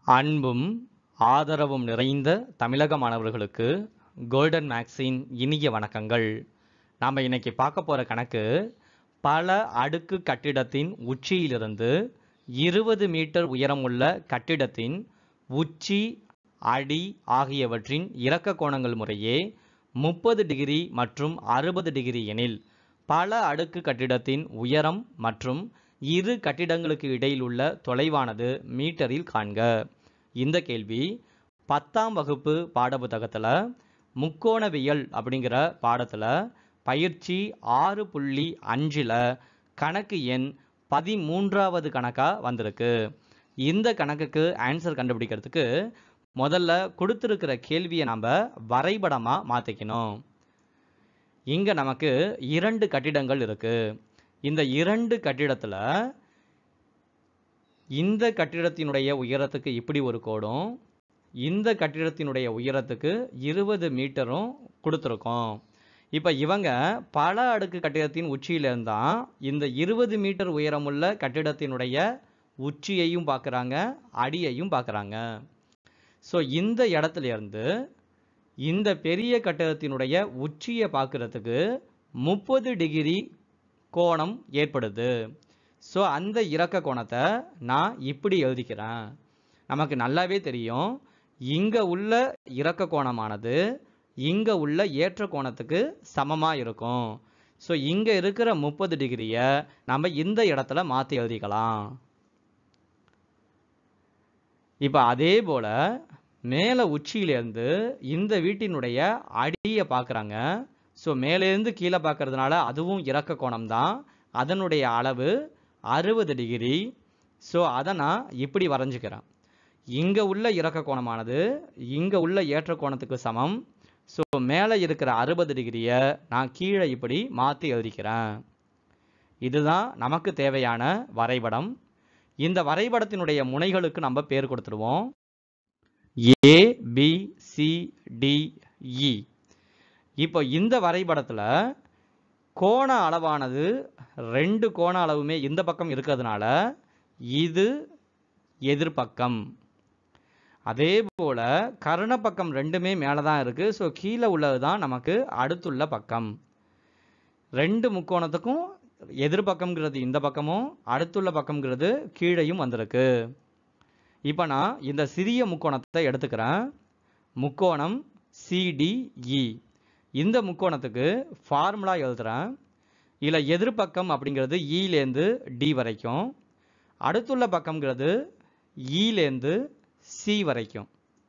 அன்பும் ஆதரவும் நிறைந்த தமிழக மாணவர்களுக்கு கோல்டன் மேக்ஸின் இனிய வணக்கங்கள் நாம் இன்னைக்கு பார்க்க போகிற கணக்கு பல அடுக்கு கட்டிடத்தின் உச்சியிலிருந்து இருபது மீட்டர் உயரமுள்ள கட்டிடத்தின் உச்சி அடி ஆகியவற்றின் இறக்க கோணங்கள் முறையே முப்பது டிகிரி மற்றும் அறுபது டிகிரி எனில் பல அடுக்கு கட்டிடத்தின் உயரம் மற்றும் இரு கட்டிடங்களுக்கு இடையில் உள்ள தொலைவானது மீட்டரில் காண்க இந்த கேள்வி பத்தாம் வகுப்பு பாடப்புத்தகத்தில் முக்கோணவியல் அப்படிங்கிற பாடத்தில் பயிற்சி ஆறு புள்ளி அஞ்சில் கணக்கு எண் பதிமூன்றாவது கணக்காக வந்திருக்கு இந்த கணக்குக்கு ஆன்சர் கண்டுபிடிக்கிறதுக்கு முதல்ல கொடுத்துருக்கிற கேள்வியை நம்ம வரைபடமாக மாற்றிக்கணும் இங்கே நமக்கு இரண்டு கட்டிடங்கள் இருக்கு இந்த இரண்டு கட்டிடத்தில் இந்த கட்டிடத்தினுடைய உயரத்துக்கு இப்படி ஒரு கோடும் இந்த கட்டிடத்தினுடைய உயரத்துக்கு இருபது மீட்டரும் கொடுத்துருக்கோம் இப்போ இவங்க பல அடுக்கு கட்டிடத்தின் உச்சியிலேருந்து தான் இந்த இருபது மீட்டர் உயரமுள்ள கட்டிடத்தினுடைய உச்சியையும் பார்க்குறாங்க அடியையும் பார்க்குறாங்க ஸோ இந்த இடத்துல இருந்து இந்த பெரிய கட்டிடத்தினுடைய உச்சியை பார்க்குறதுக்கு முப்பது டிகிரி கோணம் ஏற்படுது ஸோ அந்த இறக்க கோணத்தை நான் இப்படி எழுதிக்கிறேன் நமக்கு நல்லாவே தெரியும் இங்கே உள்ள இறக்க கோணமானது இங்கே உள்ள ஏற்ற கோணத்துக்கு சமமாக இருக்கும் ஸோ இங்கே இருக்கிற முப்பது டிகிரியை நம்ம இந்த இடத்துல மாற்றி எழுதிக்கலாம் இப்போ அதே போல் மேலே உச்சியிலேருந்து இந்த வீட்டினுடைய அடியை பார்க்குறாங்க ஸோ மேலேருந்து கீழே பார்க்கறதுனால அதுவும் இறக்க கோணம் தான் அதனுடைய அளவு அறுபது டிகிரி ஸோ அதை நான் இப்படி வரைஞ்சிக்கிறேன் இங்கே உள்ள இறக்க கோணமானது இங்கே உள்ள ஏற்ற கோணத்துக்கு சமம் ஸோ மேலே இருக்கிற அறுபது டிகிரியை நான் கீழே இப்படி மாற்றி எழுதிக்கிறேன் இதுதான் நமக்கு தேவையான வரைபடம் இந்த வரைபடத்தினுடைய முனைகளுக்கு நம்ம பேர் கொடுத்துருவோம் A B C D E இப்போ இந்த வரைபடத்தில் கோண அளவானது ரெண்டு கோண அளவுமே இந்த பக்கம் இருக்கிறதுனால இது எதிர்பக்கம் அதே போல் கர்ண பக்கம் ரெண்டுமே மேலே தான் இருக்குது ஸோ கீழே உள்ளது தான் நமக்கு அடுத்துள்ள பக்கம் ரெண்டு முக்கோணத்துக்கும் எதிர்பக்கம்ங்கிறது இந்த பக்கமும் அடுத்துள்ள பக்கம்ங்கிறது கீழையும் வந்திருக்கு இப்போ நான் இந்த சிறிய முக்கோணத்தை எடுத்துக்கிறேன் முக்கோணம் சிடிஇ இந்த முக்கோணத்துக்கு ஃபார்முலா எழுதுகிறேன் இதில் எதிர்பக்கம் அப்படிங்கிறது ஈலேருந்து டி வரைக்கும் அடுத்துள்ள பக்கம்ங்கிறது ஈலேருந்து சி வரைக்கும்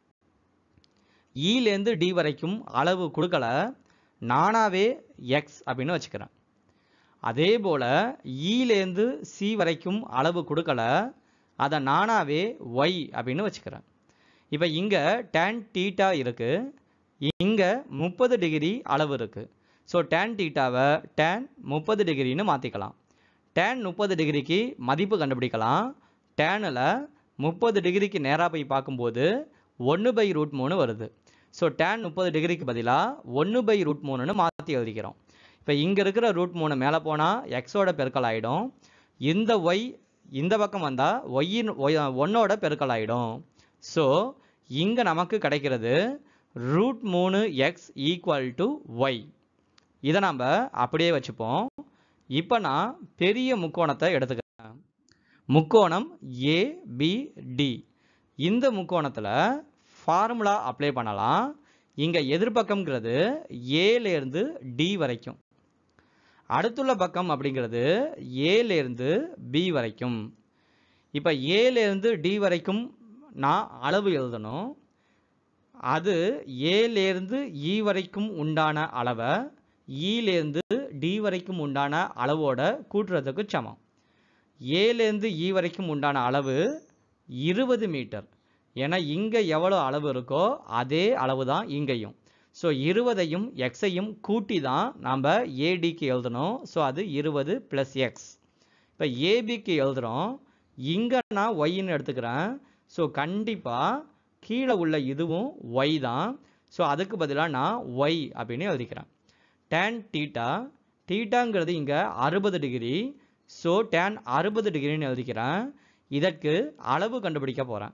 ஈலேருந்து டி வரைக்கும் அளவு கொடுக்கல நானாவே எக்ஸ் அப்படின்னு வச்சுக்கிறேன் அதே போல் ஈலேருந்து சி வரைக்கும் அளவு கொடுக்கல அதை நானாவே ஒய் அப்படின்னு வச்சுக்கிறேன் இப்போ இங்கே டேன் டீட்டா இருக்குது இங்கே முப்பது டிகிரி அளவு இருக்குது ஸோ டேன் டீட்டாவை டேன் முப்பது டிகிரின்னு மாற்றிக்கலாம் டேன் முப்பது டிகிரிக்கு மதிப்பு கண்டுபிடிக்கலாம் டேனில் முப்பது டிகிரிக்கு நேராக போய் பார்க்கும்போது ஒன்று பை ரூட் மூணு வருது ஸோ டேன் முப்பது டிகிரிக்கு பதிலாக ஒன்று பை ரூட் மூணுன்னு மாற்றி எழுதிக்கிறோம் இப்போ இங்கே இருக்கிற ரூட் மூணு மேலே போனால் எக்ஸோட பெருக்கல் ஆகிடும் இந்த ஒய் இந்த பக்கம் வந்தால் ஒய்யின் ஒன்னோட பெருக்கல் ஆகிடும் ஸோ இங்கே நமக்கு கிடைக்கிறது ரூட் மூணு எக்ஸ் ஈக்குவல் டு ஒய் இதை நம்ம அப்படியே வச்சுப்போம் இப்போ நான் பெரிய முக்கோணத்தை எடுத்துக்கிறேன் முக்கோணம் ஏபிடி இந்த முக்கோணத்தில் ஃபார்முலா அப்ளை பண்ணலாம் இங்கே எதிர்பக்கம்ங்கிறது ஏலேருந்து டி வரைக்கும் அடுத்துள்ள பக்கம் அப்படிங்கிறது ஏலேருந்து பி வரைக்கும் இப்போ ஏலேருந்து டி வரைக்கும் நான் அளவு எழுதணும் அது ஏலேருந்து இ வரைக்கும் உண்டான அளவை ஈலேருந்து டி வரைக்கும் உண்டான அளவோட கூட்டுறதுக்கு சமம் ஏலேருந்து இ வரைக்கும் உண்டான அளவு இருபது மீட்டர் ஏன்னா இங்கே எவ்வளோ அளவு இருக்கோ அதே அளவு தான் இங்கேயும் ஸோ இருபதையும் எக்ஸையும் கூட்டி தான் நம்ம ஏடிக்கு எழுதணும் ஸோ அது இருபது ப்ளஸ் எக்ஸ் இப்போ ஏபிக்கு எழுதுகிறோம் இங்கே நான் ஒய்ன்னு எடுத்துக்கிறேன் ஸோ கண்டிப்பாக கீழே உள்ள இதுவும் ஒய் தான் ஸோ அதுக்கு பதிலாக நான் ஒய் அப்படின்னு எழுதிக்கிறேன் டேன் டீட்டா டீட்டாங்கிறது இங்கே அறுபது டிகிரி ஸோ டேன் அறுபது டிகிரின்னு எழுதிக்கிறேன் இதற்கு அளவு கண்டுபிடிக்க போகிறேன்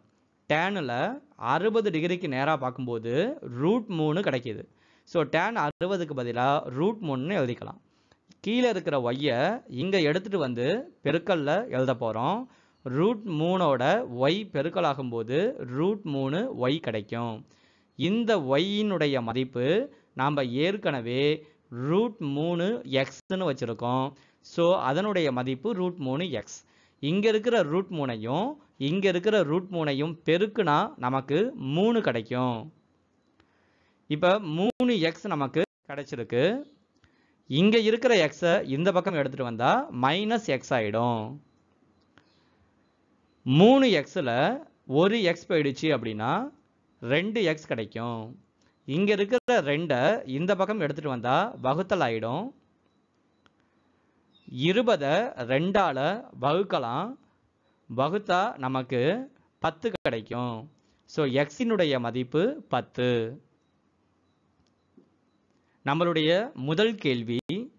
டேனில் அறுபது டிகிரிக்கு நேராக பார்க்கும்போது ரூட் மூணு கிடைக்கிது ஸோ டேன் அறுபதுக்கு பதிலாக ரூட் மூணுன்னு எழுதிக்கலாம் கீழே இருக்கிற ஒய்யை இங்கே எடுத்துகிட்டு வந்து பெருக்கல்ல எழுத போகிறோம் ரூட் மூணோட ஒய் பெருக்கலாகும்போது ரூட் மூணு ஒய் கிடைக்கும் இந்த ஒய்யினுடைய மதிப்பு நாம் ஏற்கனவே ரூட் மூணு எக்ஸ்னு வச்சுருக்கோம் ஸோ அதனுடைய மதிப்பு ரூட் மூணு எக்ஸ் இங்கே இருக்கிற ரூட் மூணையும் இங்கே இருக்கிற ரூட் மூணையும் பெருக்குனா நமக்கு மூணு கிடைக்கும் இப்போ மூணு எக்ஸ் நமக்கு கிடைச்சிருக்கு இங்கே இருக்கிற எக்ஸை இந்த பக்கம் எடுத்துகிட்டு வந்தால் மைனஸ் எக்ஸ் ஆகிடும் மூணு எக்ஸில் ஒரு எக்ஸ் போயிடுச்சு அப்படின்னா ரெண்டு எக்ஸ் கிடைக்கும் இங்கே இருக்கிற ரெண்டை இந்த பக்கம் எடுத்துகிட்டு வந்தால் வகுத்தல் ஆகிடும் இருபதை ரெண்டால் வகுக்கலாம் வகுத்தா நமக்கு பத்து கிடைக்கும் ஸோ எக்ஸினுடைய மதிப்பு பத்து நம்மளுடைய முதல் கேள்வி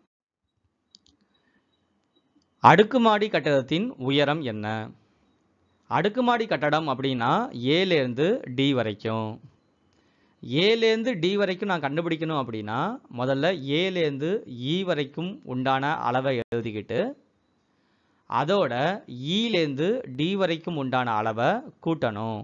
அடுக்குமாடி கட்டடத்தின் உயரம் என்ன அடுக்குமாடி கட்டடம் அப்படின்னா ஏலேருந்து டி வரைக்கும் ஏலேருந்து டி வரைக்கும் நான் கண்டுபிடிக்கணும் அப்படின்னா முதல்ல ஏலேருந்து இ வரைக்கும் உண்டான அளவை எழுதிக்கிட்டு அதோட ஈலேருந்து டி வரைக்கும் உண்டான அளவை கூட்டணும்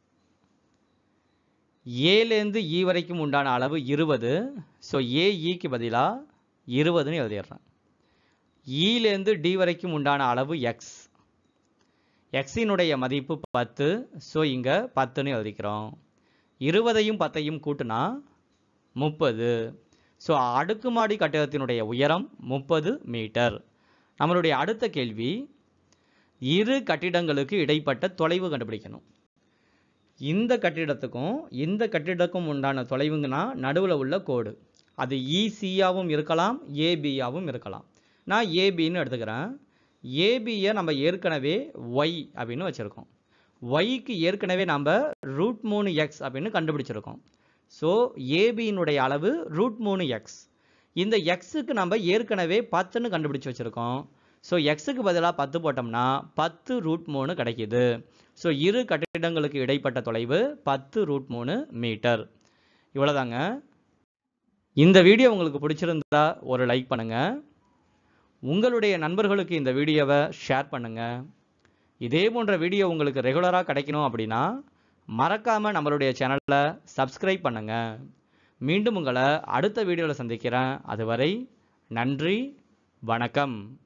ஏலேருந்து இ வரைக்கும் உண்டான அளவு இருபது ஸோ ஏ ஈக்கு பதிலாக இருபதுன்னு எழுதிடுறேன் ஈலேருந்து டி வரைக்கும் உண்டான அளவு எக்ஸ் எக்ஸினுடைய மதிப்பு பத்து ஸோ இங்கே பத்துன்னு எழுதிக்கிறோம் இருபதையும் பத்தையும் கூட்டினா முப்பது ஸோ அடுக்குமாடி கட்டிடத்தினுடைய உயரம் முப்பது மீட்டர் நம்மளுடைய அடுத்த கேள்வி இரு கட்டிடங்களுக்கு இடைப்பட்ட தொலைவு கண்டுபிடிக்கணும் இந்த கட்டிடத்துக்கும் இந்த கட்டிடத்துக்கும் உண்டான தொலைவுங்கன்னா நடுவில் உள்ள கோடு அது இசியாவும் இருக்கலாம் ஏபியாவும் இருக்கலாம் நான் ஏபின்னு எடுத்துக்கிறேன் ஏபியை நம்ம ஏற்கனவே ஒய் அப்படின்னு வச்சுருக்கோம் ஒய்க்கு ஏற்கனவே நம்ம ரூட் மூணு எக்ஸ் அப்படின்னு கண்டுபிடிச்சிருக்கோம் ஸோ ஏபியினுடைய அளவு ரூட் மூணு எக்ஸ் இந்த எக்ஸுக்கு நம்ம ஏற்கனவே பத்துன்னு கண்டுபிடிச்சு வச்சுருக்கோம் ஸோ எக்ஸுக்கு பதிலாக பத்து போட்டோம்னா பத்து ரூட் மூணு கிடைக்கிது ஸோ இரு கட்டிடங்களுக்கு இடைப்பட்ட தொலைவு பத்து ரூட் மூணு மீட்டர் இவ்வளோதாங்க இந்த வீடியோ உங்களுக்கு பிடிச்சிருந்தா ஒரு லைக் பண்ணுங்கள் உங்களுடைய நண்பர்களுக்கு இந்த வீடியோவை ஷேர் பண்ணுங்கள் இதே போன்ற வீடியோ உங்களுக்கு ரெகுலராக கிடைக்கணும் அப்படின்னா மறக்காமல் நம்மளுடைய சேனலை சப்ஸ்கிரைப் பண்ணுங்கள் மீண்டும் உங்களை அடுத்த வீடியோவில் சந்திக்கிறேன் அதுவரை நன்றி வணக்கம்